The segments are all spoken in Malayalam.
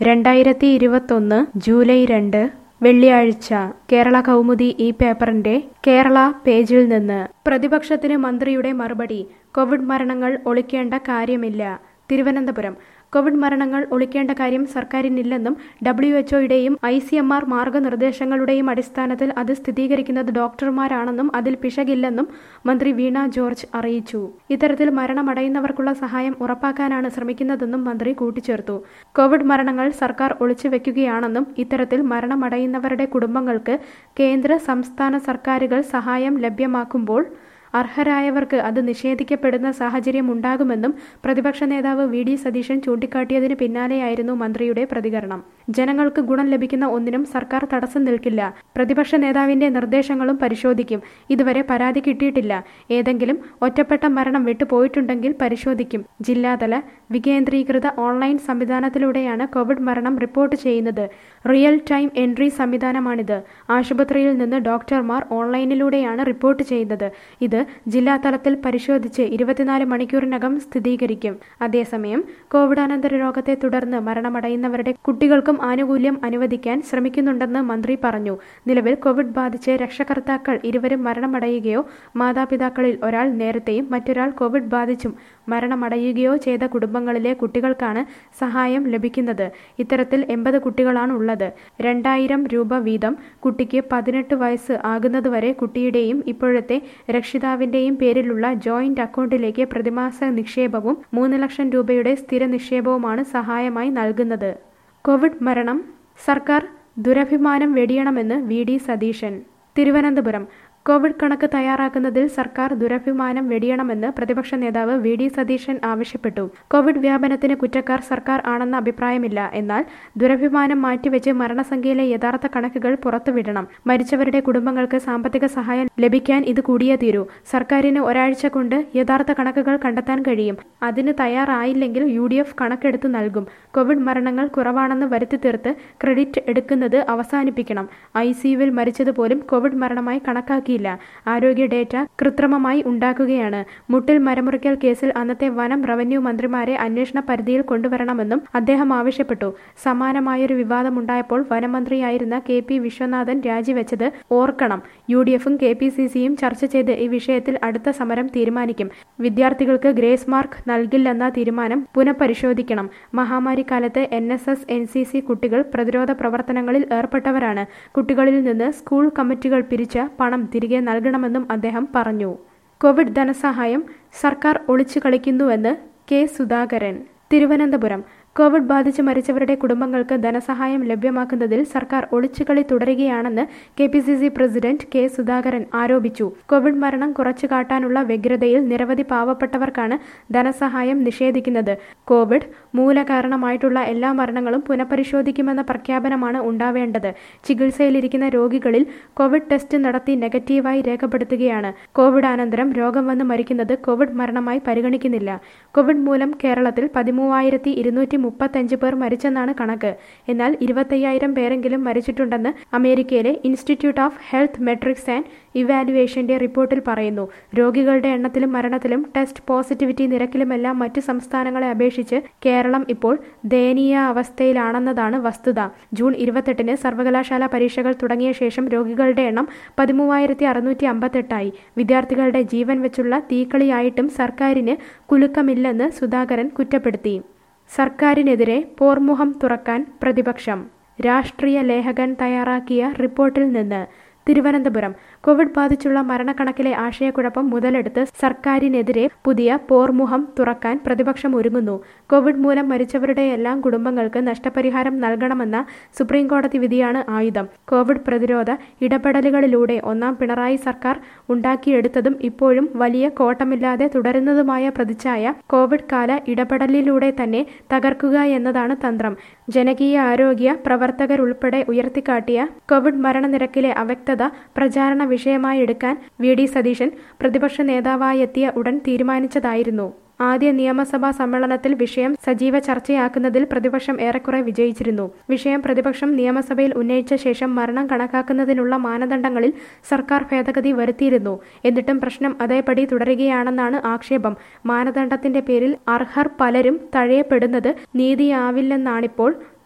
രണ്ടായിരത്തി ഇരുപത്തൊന്ന് ജൂലൈ രണ്ട് വെള്ളിയാഴ്ച കേരള കൗമുദി ഈ പേപ്പറിന്റെ കേരള പേജിൽ നിന്ന് പ്രതിപക്ഷത്തിന് മന്ത്രിയുടെ മറുപടി കോവിഡ് മരണങ്ങൾ ഒളിക്കേണ്ട കാര്യമില്ല തിരുവനന്തപുരം കോവിഡ് മരണങ്ങൾ ഒളിക്കേണ്ട കാര്യം സർക്കാരിനില്ലെന്നും ഡബ്ല്യു എച്ച്ഒയുടെയും ഐ സി എം ആർ മാർഗനിർദ്ദേശങ്ങളുടെയും അടിസ്ഥാനത്തിൽ അത് സ്ഥിരീകരിക്കുന്നത് ഡോക്ടർമാരാണെന്നും അതിൽ പിശകില്ലെന്നും മന്ത്രി വീണ ജോർജ് അറിയിച്ചു ഇത്തരത്തിൽ മരണമടയുന്നവർക്കുള്ള സഹായം ഉറപ്പാക്കാനാണ് ശ്രമിക്കുന്നതെന്നും മന്ത്രി കൂട്ടിച്ചേർത്തു കോവിഡ് മരണങ്ങൾ സർക്കാർ ഒളിച്ചു വെക്കുകയാണെന്നും ഇത്തരത്തിൽ മരണമടയുന്നവരുടെ കുടുംബങ്ങൾക്ക് കേന്ദ്ര സംസ്ഥാന സർക്കാരുകൾ സഹായം ലഭ്യമാക്കുമ്പോൾ അർഹരായവർക്ക് അത് നിഷേധിക്കപ്പെടുന്ന സാഹചര്യം ഉണ്ടാകുമെന്നും പ്രതിപക്ഷ നേതാവ് വി ഡി സതീശൻ ചൂണ്ടിക്കാട്ടിയതിന് പിന്നാലെയായിരുന്നു മന്ത്രിയുടെ പ്രതികരണം ജനങ്ങൾക്ക് ഗുണം ലഭിക്കുന്ന ഒന്നിനും സർക്കാർ തടസ്സം നിൽക്കില്ല പ്രതിപക്ഷ നേതാവിന്റെ നിർദ്ദേശങ്ങളും പരിശോധിക്കും ഇതുവരെ പരാതി കിട്ടിയിട്ടില്ല ഏതെങ്കിലും ഒറ്റപ്പെട്ട മരണം വിട്ടുപോയിട്ടുണ്ടെങ്കിൽ പരിശോധിക്കും ജില്ലാതല വികേന്ദ്രീകൃത ഓൺലൈൻ സംവിധാനത്തിലൂടെയാണ് കോവിഡ് മരണം റിപ്പോർട്ട് ചെയ്യുന്നത് റിയൽ ടൈം എൻട്രി സംവിധാനമാണിത് ആശുപത്രിയിൽ നിന്ന് ഡോക്ടർമാർ ഓൺലൈനിലൂടെയാണ് റിപ്പോർട്ട് ചെയ്യുന്നത് ഇത് ജില്ലാ തലത്തിൽ പരിശോധിച്ച് ഇരുപത്തിനാല് മണിക്കൂറിനകം സ്ഥിരീകരിക്കും അതേസമയം കോവിഡാനന്തര രോഗത്തെ തുടർന്ന് മരണമടയുന്നവരുടെ കുട്ടികൾക്കും ആനുകൂല്യം അനുവദിക്കാൻ ശ്രമിക്കുന്നുണ്ടെന്ന് മന്ത്രി പറഞ്ഞു നിലവിൽ കോവിഡ് ബാധിച്ച് രക്ഷകർത്താക്കൾ ഇരുവരും മരണമടയുകയോ മാതാപിതാക്കളിൽ ഒരാൾ നേരത്തെയും മറ്റൊരാൾ കോവിഡ് ബാധിച്ചും മരണമടയുകയോ ചെയ്ത കുടുംബങ്ങളിലെ കുട്ടികൾക്കാണ് സഹായം ലഭിക്കുന്നത് ഇത്തരത്തിൽ എൺപത് കുട്ടികളാണ് ഉള്ളത് രണ്ടായിരം രൂപ വീതം കുട്ടിക്ക് പതിനെട്ട് വയസ്സ് ആകുന്നതുവരെ കുട്ടിയുടെയും ഇപ്പോഴത്തെ രക്ഷിതാവിന്റെയും പേരിലുള്ള ജോയിന്റ് അക്കൗണ്ടിലേക്ക് പ്രതിമാസ നിക്ഷേപവും മൂന്ന് ലക്ഷം രൂപയുടെ സ്ഥിര നിക്ഷേപവുമാണ് സഹായമായി നൽകുന്നത് കോവിഡ് മരണം സർക്കാർ ദുരഭിമാനം വെടിയണമെന്ന് V D Satheesan Thiruvananthapuram covid കണക്ക് തയ്യാറാക്കുന്നതിൽ സർക്കാർ ദുരഭിമാനം വെടിയണമെന്ന് പ്രതിപക്ഷ നേതാവ് വി ഡി സതീശൻ ആവശ്യപ്പെട്ടു കോവിഡ് വ്യാപനത്തിന് കുറ്റക്കാർ സർക്കാർ ആണെന്ന അഭിപ്രായമില്ല എന്നാൽ ദുരഭിമാനം മാറ്റിവെച്ച് മരണസംഖ്യയിലെ യഥാർത്ഥ കണക്കുകൾ പുറത്തുവിടണം മരിച്ചവരുടെ കുടുംബങ്ങൾക്ക് സാമ്പത്തിക സഹായം ലഭിക്കാൻ ഇത് കൂടിയേ തീരൂ സർക്കാരിന് ഒരാഴ്ച കൊണ്ട് യഥാർത്ഥ കണക്കുകൾ കണ്ടെത്താൻ കഴിയും അതിന് തയ്യാറായില്ലെങ്കിൽ യു ഡി എഫ് കണക്കെടുത്ത് നൽകും കോവിഡ് മരണങ്ങൾ കുറവാണെന്ന് വരുത്തി തീർത്ത് ക്രെഡിറ്റ് എടുക്കുന്നത് അവസാനിപ്പിക്കണം ഐ സിയുവിൽ മരിച്ചതുപോലും കോവിഡ് മരണമായി കണക്കാക്കി ഉണ്ടാക്കിയില്ല ആരോഗ്യ ഡേറ്റ കൃത്രിമമായി ഉണ്ടാക്കുകയാണ് മുട്ടിൽ മരമുറിക്കൽ കേസിൽ അന്നത്തെ വനം റവന്യൂ മന്ത്രിമാരെ അന്വേഷണ പരിധിയിൽ കൊണ്ടുവരണമെന്നും അദ്ദേഹം ആവശ്യപ്പെട്ടു സമാനമായൊരു വിവാദമുണ്ടായപ്പോൾ വനമന്ത്രിയായിരുന്ന കെ പി വിശ്വനാഥൻ രാജിവെച്ചത് ഓർക്കണം യു ഡി എഫും കെ പി സി സിയും ചർച്ച ചെയ്ത് ഈ വിഷയത്തിൽ അടുത്ത സമരം തീരുമാനിക്കും വിദ്യാർത്ഥികൾക്ക് ഗ്രേസ് മാർക്ക് നൽകില്ലെന്ന തീരുമാനം പുനഃപരിശോധിക്കണം മഹാമാരി കാലത്ത് N S S N C C കുട്ടികൾ പ്രതിരോധ പ്രവർത്തനങ്ങളിൽ ഏർപ്പെട്ടവരാണ് കുട്ടികളിൽ നിന്ന് സ്കൂൾ കമ്മിറ്റികൾ പിരിച്ച പണം തിരികെ നൽകണമെന്നും അദ്ദേഹം പറഞ്ഞു കോവിഡ് ധനസഹായം സർക്കാർ ഒളിച്ചു കളിക്കുന്നുവെന്ന് കെ സുധാകരൻ തിരുവനന്തപുരം കോവിഡ് ബാധിച്ച് മരിച്ചവരുടെ കുടുംബങ്ങൾക്ക് ധനസഹായം ലഭ്യമാക്കുന്നതിൽ സർക്കാർ ഒളിച്ചുകളി തുടരുകയാണെന്ന് K P C C president K Sudhakaran ആരോപിച്ചു കോവിഡ് മരണം കുറച്ചു കാട്ടാനുള്ള വ്യഗ്രതയിൽ നിരവധി പാവപ്പെട്ടവർക്കാണ് ധനസഹായം നിഷേധിക്കുന്നത് കോവിഡ് മൂലകാരണമായിട്ടുള്ള എല്ലാ മരണങ്ങളും പുനഃപരിശോധിക്കുമെന്ന പ്രഖ്യാപനമാണ് ഉണ്ടാവേണ്ടത് ചികിത്സയിലിരിക്കുന്ന രോഗികളിൽ കോവിഡ് ടെസ്റ്റ് നടത്തി നെഗറ്റീവായി രേഖപ്പെടുത്തുകയാണ് കോവിഡ് അനന്തരം രോഗം വന്ന് മരിക്കുന്നത് കോവിഡ് മരണമായി പരിഗണിക്കുന്നില്ല കോവിഡ് മൂലം കേരളത്തിൽ പതിമൂവായിരത്തി ഇരുന്നൂറ്റി മുപ്പത്തഞ്ച് പേർ മരിച്ചെന്നാണ് കണക്ക് എന്നാൽ ഇരുപത്തയ്യായിരം പേരെങ്കിലും മരിച്ചിട്ടുണ്ടെന്ന് അമേരിക്കയിലെ institute of health metrics and ഇവാലുവേഷന്റെ റിപ്പോർട്ടിൽ പറയുന്നു രോഗികളുടെ എണ്ണത്തിലും മരണത്തിലും ടെസ്റ്റ് പോസിറ്റിവിറ്റി നിരക്കിലുമെല്ലാം മറ്റ് സംസ്ഥാനങ്ങളെ അപേക്ഷിച്ച് കേരളം ഇപ്പോൾ ദയനീയ അവസ്ഥയിലാണെന്നതാണ് വസ്തുത ജൂൺ ഇരുപത്തെട്ടിന് സർവകലാശാല പരീക്ഷകൾ തുടങ്ങിയ ശേഷം രോഗികളുടെ എണ്ണം പതിമൂവായിരത്തി അറുന്നൂറ്റി അമ്പത്തെട്ടായി വിദ്യാർത്ഥികളുടെ ജീവൻ വെച്ചുള്ള തീക്കളിയായിട്ടും സർക്കാരിന് കുലുക്കമില്ലെന്ന് സുധാകരൻ കുറ്റപ്പെടുത്തി സർക്കാരിനെതിരെ പോർമുഖം തുറക്കാൻ പ്രതിപക്ഷം രാഷ്ട്രീയ ലേഖകൻ തയ്യാറാക്കിയ റിപ്പോർട്ടിൽ നിന്ന് തിരുവനന്തപുരം കോവിഡ് ബാധിച്ചുള്ള മരണക്കണക്കിലെ ആശയക്കുഴപ്പം മുതലെടുത്ത് സർക്കാരിനെതിരെ പുതിയ പോർമുഖം തുറക്കാൻ പ്രതിപക്ഷം ഒരുങ്ങുന്നു കോവിഡ് മൂലം മരിച്ചവരുടെ എല്ലാം കുടുംബങ്ങൾക്ക് നഷ്ടപരിഹാരം നൽകണമെന്ന സുപ്രീം കോടതി വിധിയാണ് ആയുധം കോവിഡ് പ്രതിരോധ ഇടപെടലുകളിലൂടെ ഒന്നാം പിണറായി സർക്കാർ ഉണ്ടാക്കിയെടുത്തതും ഇപ്പോഴും വലിയ കോട്ടമില്ലാതെ തുടരുന്നതുമായ പ്രതിച്ഛായ കോവിഡ് കാല ഇടപെടലിലൂടെ തന്നെ തകർക്കുക എന്നതാണ് തന്ത്രം ജനകീയ ആരോഗ്യ പ്രവർത്തകരുൾപ്പെടെ ഉയർത്തിക്കാട്ടിയ കോവിഡ് മരണനിരക്കിലെ അവ്യക്തത പ്രചാരണ വിഷയമായി എടുക്കാൻ വി ഡി സതീശൻ പ്രതിപക്ഷ നേതാവായെത്തിയ ഉടൻ തീരുമാനിച്ചതായിരുന്നു ആദ്യ നിയമസഭാ സമ്മേളനത്തിൽ വിഷയം സജീവ ചർച്ചയാക്കുന്നതിൽ പ്രതിപക്ഷം ഏറെക്കുറെ വിജയിച്ചിരുന്നു വിഷയം പ്രതിപക്ഷം നിയമസഭയിൽ ഉന്നയിച്ച ശേഷം മരണം കണക്കാക്കുന്നതിനുള്ള മാനദണ്ഡങ്ങളിൽ സർക്കാർ ഭേദഗതി വരുത്തിയിരുന്നു എന്നിട്ടും പ്രശ്നം അതേപടി തുടരുകയാണെന്നാണ് ആക്ഷേപം മാനദണ്ഡത്തിന്റെ പേരിൽ അർഹർ പലരും തഴയപ്പെടുന്നത് നീതിയാവില്ലെന്നാണിപ്പോൾ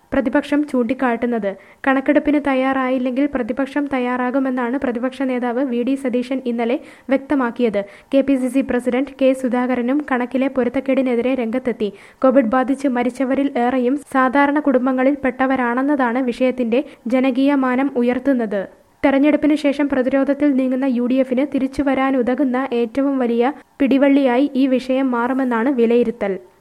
പ്രതിപക്ഷം ചൂണ്ടിക്കാട്ടുന്നത് കണക്കെടുപ്പിന് തയ്യാറായില്ലെങ്കിൽ പ്രതിപക്ഷം തയ്യാറാകുമെന്നാണ് പ്രതിപക്ഷ നേതാവ് വി ഡി സതീശൻ ഇന്നലെ വ്യക്തമാക്കിയത് K P C C president K സുധാകരനും കണക്കിലെ പൊരുത്തക്കേടിനെതിരെ രംഗത്തെത്തി കോവിഡ് ബാധിച്ച് മരിച്ചവരിൽ ഏറെയും സാധാരണ കുടുംബങ്ങളിൽ പെട്ടവരാണെന്നതാണ് വിഷയത്തിന്റെ ജനകീയ മാനം ഉയർത്തുന്നത് തെരഞ്ഞെടുപ്പിന് ശേഷം പ്രതിരോധത്തിൽ നീങ്ങുന്ന യു ഡി എഫിന് തിരിച്ചുവരാനുതകുന്ന ഏറ്റവും വലിയ പിടിവള്ളിയായി ഈ വിഷയം മാറുമെന്നാണ് വിലയിരുത്തൽ